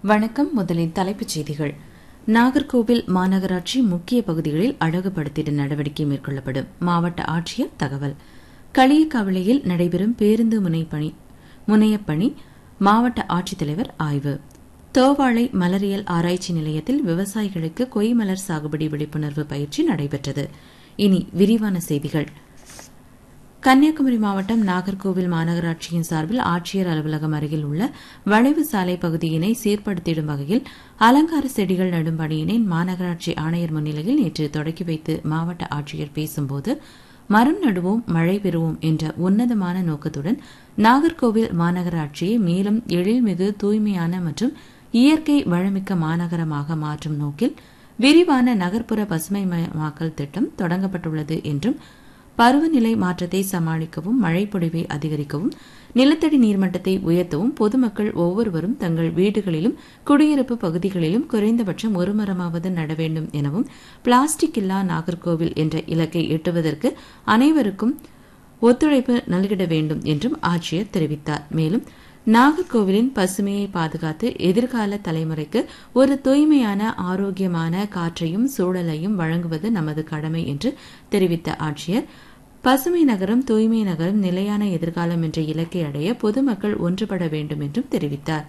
வணக்கம் முதலில் தலைப்புச் செய்திகள் நாகர்கோவில் மாநகராட்சி முக்கிய பகுதிகளில் அழகுபடுத்திட நடவடிக்கை மேற்கொள்ளப்படும் மாவட்ட ஆட்சியர் தகவல் களியக்காவிளையில் நடைபெறும் பேருந்து முனைப்பணி முனையப்பணி மாவட்ட ஆட்சித்தலைவர் ஆய்வு தோவாளை மலரியல் ஆராய்ச்சி நிலையத்தில் விவசாயிகளுக்கு கொய்மலர் சாகுபடி விழிப்புணர்வு பயிற்சி நடைபெற்றது இனி விரிவான செய்திகள் கன்னியாகுமரி மாவட்டம் நாகர்கோவில் மாநகராட்சியின் சார்பில் ஆட்சியர் அலுவலகம் அருகில் உள்ள வளைவு சாலை பகுதியினை சீர்படுத்திடும் வகையில் அலங்கார செடிகள் நடும் பணியினை மாநகராட்சி ஆணையர் முன்னிலையில் நேற்று தொடக்கி வைத்து மாவட்ட ஆட்சியர் பேசும்போது மரம் நடுவோம் மழை பெறுவோம் என்ற உன்னதமான நோக்கத்துடன் நாகர்கோவில் மாநகராட்சியை மேலும் எழில்மிகு தூய்மையான மற்றும் இயற்கை வளமிக்க மாநகரமாக மாற்றும் நோக்கில் விரிவான நகர்ப்புற பசுமைமயமாக்கல் திட்டம் தொடங்கப்பட்டுள்ளது என்றும் பருவநிலை மாற்றத்தை சமாளிக்கவும் மழைப்பொழிவை அதிகரிக்கவும் நிலத்தடி நீர்மட்டத்தை உயர்த்தவும் பொதுமக்கள் ஒவ்வொருவரும் தங்கள் வீடுகளிலும் குடியிருப்பு பகுதிகளிலும் குறைந்தபட்சம் ஒரு மரமாவது நட வேண்டும் எனவும் பிளாஸ்டிக் இல்லா நாகர்கோவில் என்ற இலக்கை எட்டுவதற்கு அனைவருக்கும் ஒத்துழைப்பு நல்கிட வேண்டும் என்றும் ஆட்சியர் தெரிவித்தார் மேலும் நாகர்கோவிலின் பசுமையை பாதுகாத்து எதிர்கால தலைமுறைக்கு ஒரு தூய்மையான ஆரோக்கியமான காற்றையும் சூழலையும் வழங்குவது நமது கடமை என்று தெரிவித்த ஆட்சியர் பசுமை நகரம் தூய்மை நகரம் நிலையான எதிர்காலம் என்ற இலக்கை அடைய பொதுமக்கள் ஒன்றுபட வேண்டும் என்றும் தெரிவித்தார்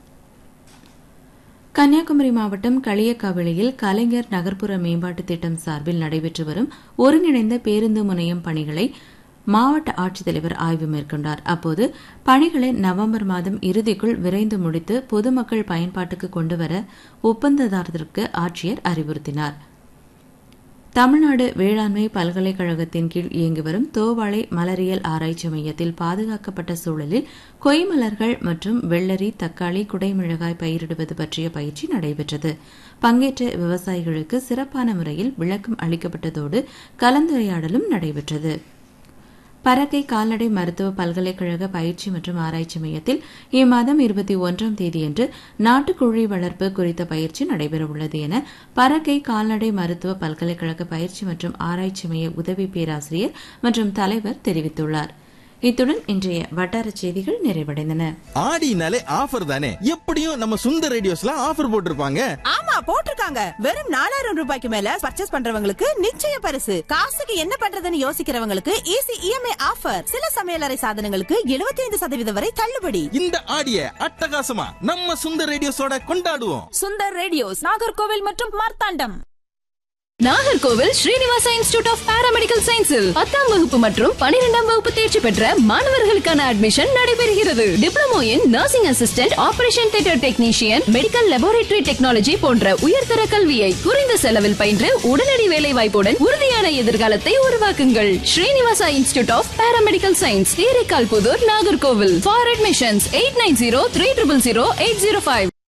கன்னியாகுமரி மாவட்டம் களியக்காவிளையில் கலைஞர் நகர்ப்புற மேம்பாட்டு திட்டம் சார்பில் நடைபெற்று வரும் ஒருங்கிணைந்த பேருந்து முனையம் பணிகளை மாவட்ட ஆட்சித்தலைவர் ஆய்வு மேற்கொண்டார் அப்போது பணிகளை நவம்பர் மாதம் இறுதிக்குள் விரைந்து முடித்து பொதுமக்கள் பயன்பாட்டுக்கு கொண்டுவர ஒப்பந்ததாரருக்கு ஆட்சியர் அறிவுறுத்தினார் தமிழ்நாடு வேளாண்மை பல்கலைக்கழகத்தின் கீழ் இயங்கி வரும் தோவாளை மலரியல் ஆராய்ச்சி மையத்தில் பாதுகாக்கப்பட்ட சூழலில் கொய்மலர்கள் மற்றும் வெள்ளரி தக்காளி குடைமிளகாய் பயிரிடுவது பற்றிய பயிற்சி நடைபெற்றது பங்கேற்ற விவசாயிகளுக்கு சிறப்பான முறையில் விளக்கம் அளிக்கப்பட்டதோடு கலந்துரையாடலும் நடைபெற்றது பறக்கை கால்நடை மருத்துவ பல்கலைக்கழக பயிற்சி மற்றும் ஆராய்ச்சி மையத்தில் இம்மாதம் இருபத்தி ஒன்றாம் தேதியன்று நாட்டுக்கோழி வளர்ப்பு குறித்த பயிற்சி நடைபெறவுள்ளது என பறக்கை கால்நடை மருத்துவ பல்கலைக்கழக பயிற்சி மற்றும் ஆராய்ச்சி மைய உதவி பேராசிரியர் மற்றும் தலைவர் தெரிவித்துள்ளார் இத்துடன் இன்றைய வட்டார செய்திகள் நிறைவடைந்தன ஆடினாலே ஆஃபர் தானே எப்படியும் நம்ம சுந்தர் ரேடியோஸ்ல ஆஃபர் போட்டிருப்பாங்க ஆமா போட்டிருக்காங்க வெறும் நாலாயிரம் ரூபாய்க்கு மேல பர்ச்சேஸ் பண்றவங்களுக்கு நிச்சய பரிசு காசுக்கு என்ன பண்றதுன்னு யோசிக்கிறவங்களுக்கு ஈஸி இஎம்ஐ ஆஃபர் சில சமையலறை சாதனங்களுக்கு 75% சதவீதம் வரை தள்ளுபடி இந்த ஆடிய அட்டகாசமா நம்ம சுந்தர் ரேடியோஸோட கொண்டாடுவோம் சுந்தர் ரேடியோஸ் நாகர்கோவில் மற்றும் Marthandam Nagercoil Srinivasa institute of paramedical சயின்ஸில் பத்தாம் வகுப்பு மற்றும் பனிரெண்டாம் வகுப்பு தேர்ச்சி பெற்ற மாணவர்களுக்கான அட்மிஷன் நடைபெறுகிறது diploma in nursing assistant operation theatre technician medical laboratory technology போன்ற உயர்தர கல்வியை குறைந்த செலவில் பயின்று உடனடி வேலை வாய்ப்புடன் உறுதியான எதிர்காலத்தை உருவாக்குங்கள் Srinivasa institute of paramedical science Theraikal Pudur Nagercoil for admissions eight nine zero three triple zero eight zero five